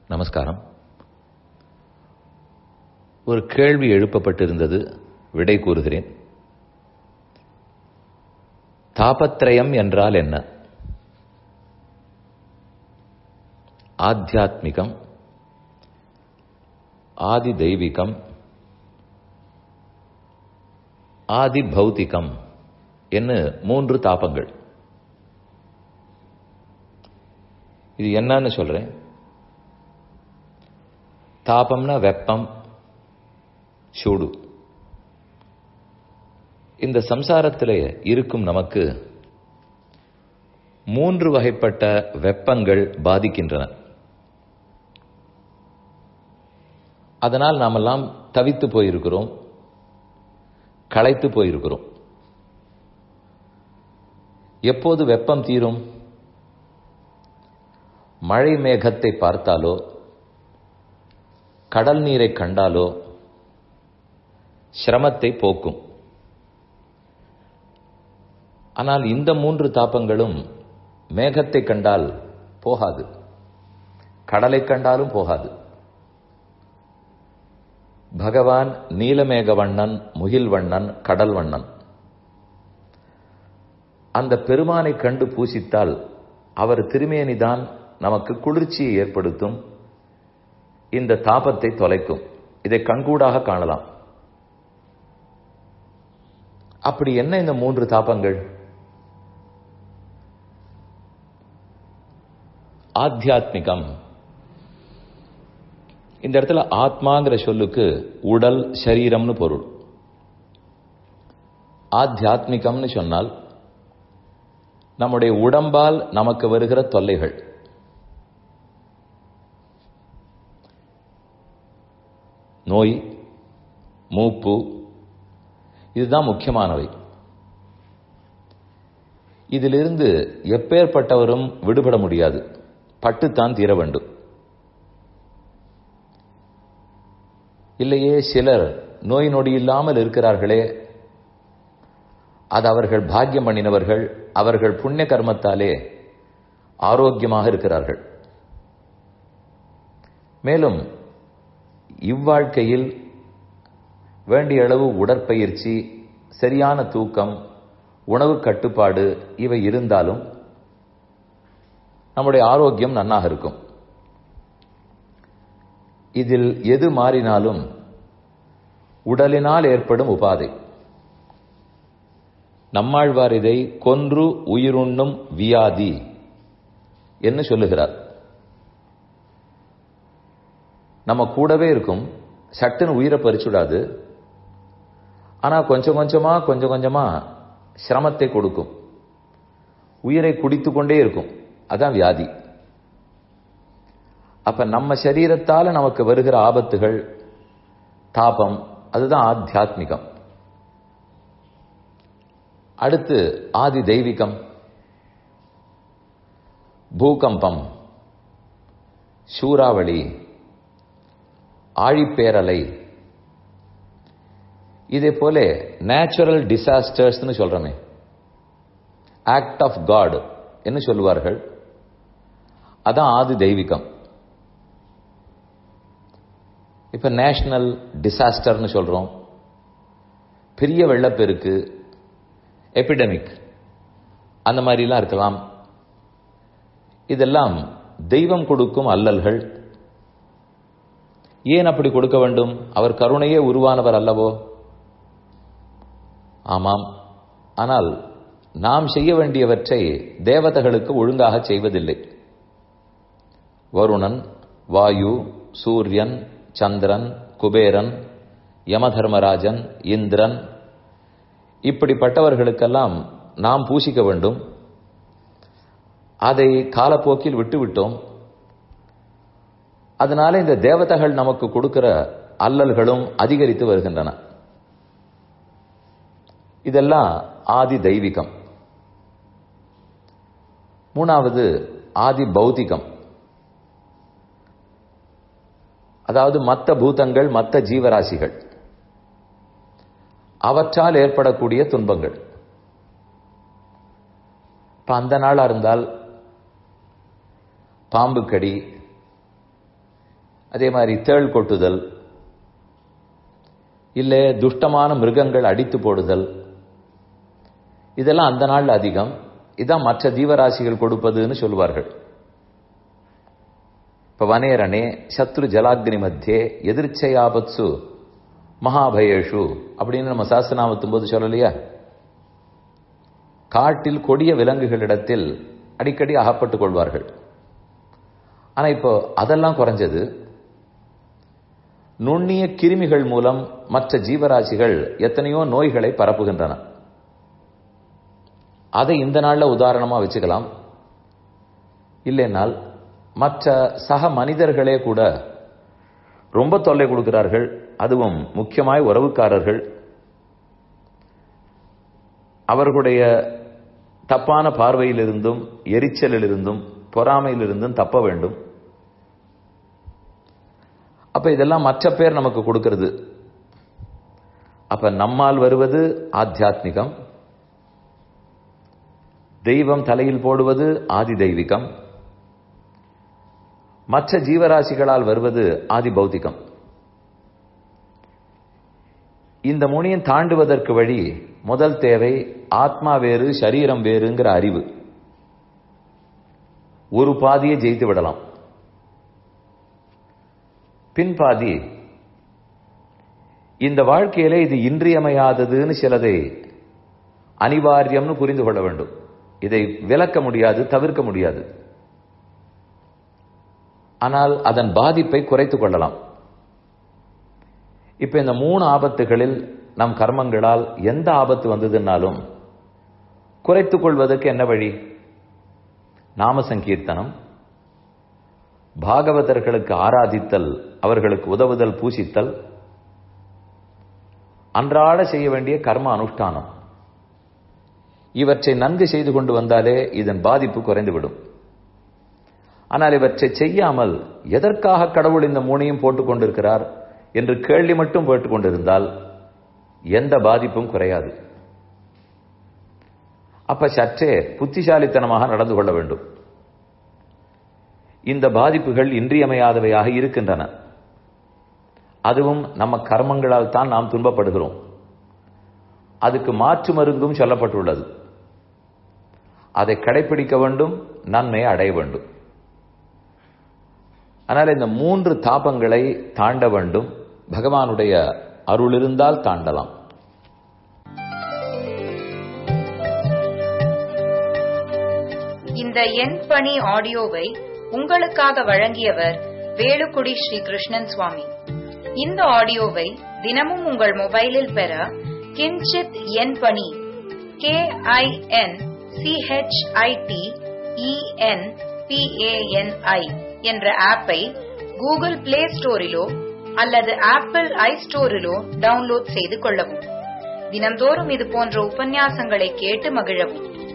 நமஸ்காரம் ஒரு கேள்வி எழுப்பப்பட்டிருந்தது விடை கூறுகிறேன் தாபத்ரயம் என்றால் என்ன ஆத்தியாத்மிகம் ஆதி தெய்வீகம் ஆதி பௌத்திகம் என்று மூன்று தாபங்கள் இது என்னன்னு சொல்றேன் தாபம்னா வெப்பம் சூடு இந்த சம்சாரத்தில் இருக்கும் நமக்கு மூன்று வகைப்பட்ட வெப்பங்கள் பாதிக்கின்றன அதனால் நாமெல்லாம் தவித்து போயிருக்கிறோம் களைத்து போயிருக்கிறோம் எப்போது வெப்பம் தீரும் மழை மேகத்தை பார்த்தாலோ கடல் நீரை கண்டாலோ சிரமத்தை போக்கும் ஆனால் இந்த மூன்று தாபங்களும் மேகத்தை கண்டால் போகாது கடலை கண்டாலும் போகாது பகவான் நீலமேக வண்ணன் முகில் வண்ணன் கடல் வண்ணன் அந்த பெருமானை கண்டு பூசித்தால் அவர் திருமேனிதான் நமக்கு குளிர்ச்சியை ஏற்படுத்தும் இந்த தாபத்தை தொலைக்கும் இதை கண்கூடாக காணலாம் அப்படி என்ன இந்த மூன்று தாபங்கள் ஆத்தியாத்மிகம் இந்த இடத்துல ஆத்மாங்கிற சொல்லுக்கு உடல் சரீரம்னு பொருள் ஆத்தியாத்மிகம்னு சொன்னால் நம்முடைய உடம்பால் நமக்கு வருகிற தொல்லைகள் நோய் மூப்பு இதுதான் முக்கியமானவை இதிலிருந்து எப்பேற்பட்டவரும் விடுபட முடியாது பட்டுத்தான் தீர வேண்டும் இல்லையே சிலர் நோய் நொடி இல்லாமல் இருக்கிறார்களே அது அவர்கள் பாக்கியம் பண்ணினவர்கள் அவர்கள் புண்ணிய கர்மத்தாலே ஆரோக்கியமாக இருக்கிறார்கள் மேலும் இவ்வாழ்க்கையில் வேண்டிய அளவு உடற்பயிற்சி சரியான தூக்கம் உணவு கட்டுப்பாடு இவை இருந்தாலும் நம்முடைய ஆரோக்கியம் நன்னாக இருக்கும் இதில் எது மாறினாலும் உடலினால் ஏற்படும் உபாதை நம்மாழ்வார் இதை கொன்று உயிருண்ணும் வியாதி என்று சொல்லுகிறார் நம்ம கூடவே இருக்கும் சட்டுன்னு உயிரை பறிச்சுடாது ஆனா கொஞ்சம் கொஞ்சமா கொஞ்சம் கொஞ்சமா சிரமத்தை கொடுக்கும் உயிரை குடித்து கொண்டே இருக்கும் அதான் வியாதி அப்ப நம்ம சரீரத்தால நமக்கு வருகிற ஆபத்துகள் தாபம் அதுதான் ஆத்தியாத்மிகம் அடுத்து ஆதி தெய்வீகம் பூகம்பம் சூறாவளி ஆழிப்பேரலை இதே போல நேச்சுரல் டிசாஸ்டர்ஸ்னு சொல்றோமே ஆக்ட் ஆஃப் காட் என்று சொல்லுவார்கள் அதான் ஆதி தெய்வீகம் இப்ப நேஷனல் டிசாஸ்டர்னு சொல்றோம் பெரிய வெள்ளப்பெருக்கு எபிடமிக் அந்த மாதிரிலாம் இருக்கலாம் இதெல்லாம் தெய்வம் கொடுக்கும் அல்லல்கள் ஏன் அப்படி கொடுக்க வேண்டும் அவர் கருணையே உருவானவர் அல்லவோ ஆமாம் ஆனால் நாம் செய்ய வேண்டியவற்றை தேவதைகளுக்கு ஒழுங்காக செய்வதில்லை வருணன் வாயு சூரியன் சந்திரன் குபேரன் யமதர்மராஜன் இந்திரன் இப்படிப்பட்டவர்களுக்கெல்லாம் நாம் பூசிக்க வேண்டும் அதை காலப்போக்கில் விட்டுவிட்டோம் அதனால இந்த தேவதைகள் நமக்கு கொடுக்கிற அல்லல்களும் அதிகரித்து வருகின்றன இதெல்லாம் ஆதி தெய்வீகம் மூணாவது ஆதி பௌத்திகம் அதாவது மற்ற பூதங்கள் மற்ற ஜீவராசிகள் அவற்றால் ஏற்படக்கூடிய துன்பங்கள் இப்ப அந்த நாளா இருந்தால் பாம்பு கடி அதே மாதிரி தேள் கொட்டுதல் இல்லை துஷ்டமான மிருகங்கள் அடித்து போடுதல் இதெல்லாம் அந்த நாள்ல அதிகம் இதான் மற்ற ஜீவராசிகள் கொடுப்பதுன்னு சொல்லுவார்கள் இப்ப வனேரணே சத்ரு ஜலாக்னி மத்தியே எதிர்ச்சையாபத்சு மகாபயேஷு அப்படின்னு நம்ம சாஸ்திரநாமத்தும் போது சொல்லலையா காட்டில் கொடிய விலங்குகளிடத்தில் அடிக்கடி அகப்பட்டுக் கொள்வார்கள் ஆனா இப்போ அதெல்லாம் குறைஞ்சது நுண்ணிய கிருமிகள் மூலம் மற்ற ஜீவராசிகள் எத்தனையோ நோய்களை பரப்புகின்றன அதை இந்த நாள்ல உதாரணமா வச்சுக்கலாம் இல்லைனால் மற்ற சக மனிதர்களே கூட ரொம்ப தொல்லை கொடுக்கிறார்கள் அதுவும் முக்கியமாய் உறவுக்காரர்கள் அவர்களுடைய தப்பான பார்வையிலிருந்தும் எரிச்சலிலிருந்தும் பொறாமையிலிருந்தும் தப்ப வேண்டும் அப்ப இதெல்லாம் மற்ற பேர் நமக்கு கொடுக்கிறது அப்ப நம்மால் வருவது ஆத்தியாத்மிகம் தெய்வம் தலையில் போடுவது ஆதி தெய்வீகம் மற்ற ஜீவராசிகளால் வருவது ஆதி பௌத்திகம் இந்த முனியும் தாண்டுவதற்கு வழி முதல் தேவை ஆத்மா வேறு சரீரம் வேறுங்கிற அறிவு ஒரு பாதியை ஜெயித்து விடலாம் பின்பாதி இந்த வாழ்க்கையில இது இன்றியமையாததுன்னு சிலதை அனிவாரியம்னு புரிந்து கொள்ள வேண்டும் இதை விளக்க முடியாது தவிர்க்க முடியாது ஆனால் அதன் பாதிப்பை குறைத்துக் கொள்ளலாம் இப்ப இந்த மூணு ஆபத்துகளில் நம் கர்மங்களால் எந்த ஆபத்து வந்ததுன்னாலும் குறைத்துக் கொள்வதற்கு என்ன வழி நாம சங்கீர்த்தனம் பாகவதர்களுக்கு ஆராதித்தல் அவர்களுக்கு உதவுதல் பூசித்தல் அன்றாட செய்ய வேண்டிய கர்ம அனுஷ்டானம் இவற்றை நன்கு செய்து கொண்டு வந்தாலே இதன் பாதிப்பு குறைந்துவிடும் ஆனால் இவற்றை செய்யாமல் எதற்காக கடவுள் இந்த மூணையும் போட்டுக் கொண்டிருக்கிறார் என்று கேள்வி மட்டும் போட்டுக் கொண்டிருந்தால் எந்த பாதிப்பும் குறையாது அப்ப சற்றே புத்திசாலித்தனமாக நடந்து கொள்ள வேண்டும் இந்த பாதிப்புகள் இன்றியமையாதவையாக இருக்கின்றன அதுவும் நம்ம கர்மங்களால் தான் நாம் துன்பப்படுகிறோம் அதுக்கு மாற்று மருந்தும் சொல்லப்பட்டுள்ளது அதை கடைபிடிக்க வேண்டும் நன்மையை அடைய வேண்டும் ஆனால் இந்த மூன்று தாபங்களை தாண்ட வேண்டும் பகவானுடைய அருள் இருந்தால் தாண்டலாம் இந்த எண் பணி ஆடியோவை உங்களுக்காக வழங்கியவர் வேலுக்குடி ஸ்ரீ கிருஷ்ணன் சுவாமி இந்த ஆடியோவை தினமும் உங்கள் மொபைலில் பெற கிஞ்சித் எண் பணி கே ஐ என் சிஹெச்ஐடி இஎன் பிஏஎன்ஐ என்ற ஆப்பை கூகுள் பிளே ஸ்டோரிலோ அல்லது ஆப்பிள் ஐ ஸ்டோரிலோ டவுன்லோட் செய்து கொள்ளவும் தினந்தோறும் இது போன்ற உபன்யாசங்களை கேட்டு மகிழவும்